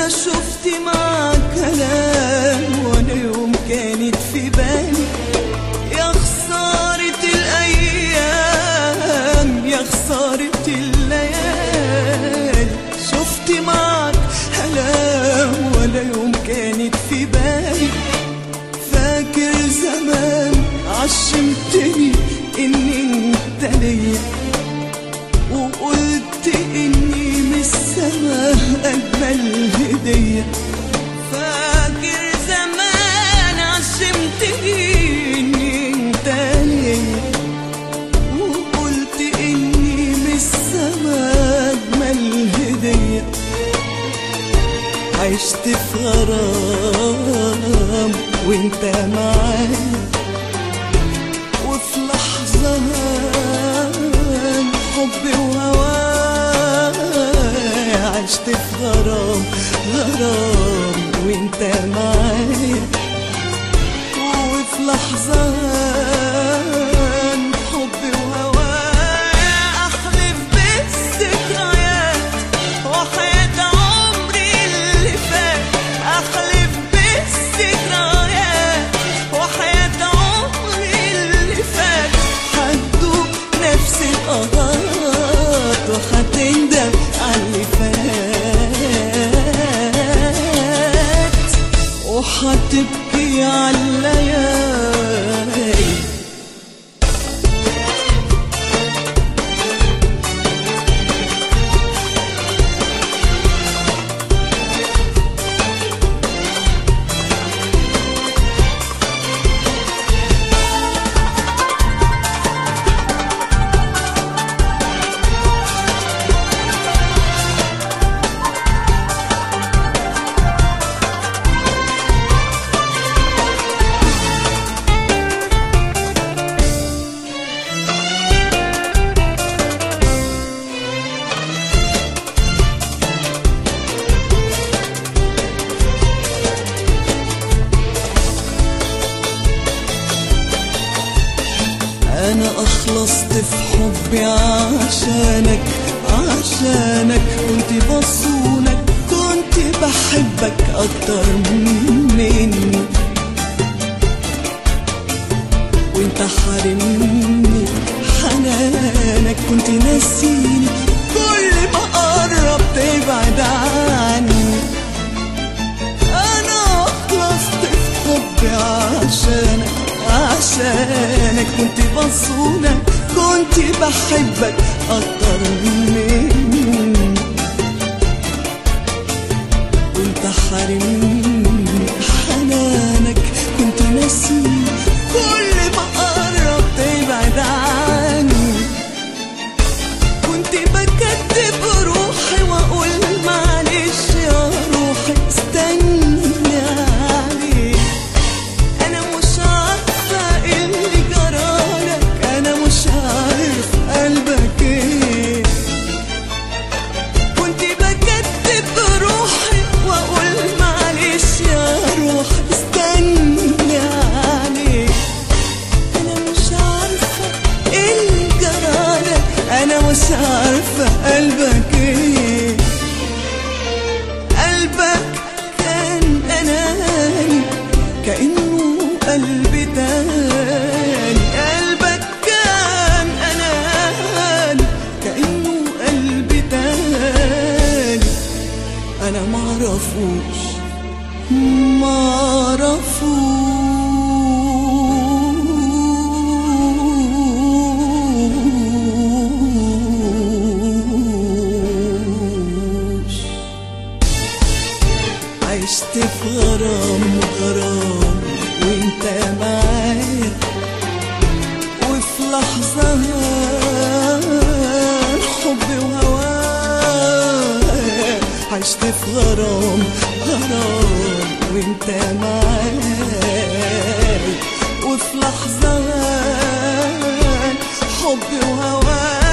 انا شفت معاك كلام ولا يوم كانت في بالي يا خسارة الايام يا خسارة الليالي شفت معاك كلام ولا يوم كانت في بالي فاكر زمان عشمتني ان انت ليا وقلت اني من السما اجمل هديه فاكر زمان عشمتني اني انت ليا وقلت اني من السما اجمل هديه عشت في غرام وانت معايا وفي لحظة حبي وهواي عشت في غرام غرام وانت معايا وفي لحظة حبي وهواي أحلف بالذكريات وحياة عمري اللي فات أحلف بالذكريات وحياة عمري اللي فات هتدوق نفس القهات وهتندم على اللي فات وهتبكي على الليالي انا اخلصت في حبي عشانك عشانك كنت بصونك كنت بحبك اكتر مني وانت حارمني حنانك كنت ناسيني كل ما قرب تبعد عني انا خلصت في حبي عشانك عشانك كنت بصونك كنت بحبك اكتر مني وانت حارمني حنانك كنت ناسيني كل ما قرب تبعد عني كنت بكتب روحي واقول معلش يا روحي استني عليك انا مش عارفه ايه اللي جرالك انا مش عارف قلبك ايه كنت بكتب روحي واقول معلش يا روحي استني عليك انا مش عارفه ايه اللي جرالك انا مش عارفه قلبك ايه قلبك كان اناني كانه قلبي تاني قلبك كان اناني كانه قلبي تاني انا معرفوش معرفوش عشت في غرام غرام وانت معايا وفي لحظة حبي وهواي عشت في غرام غرام وانت معايا وفي لحظة حبي وهواي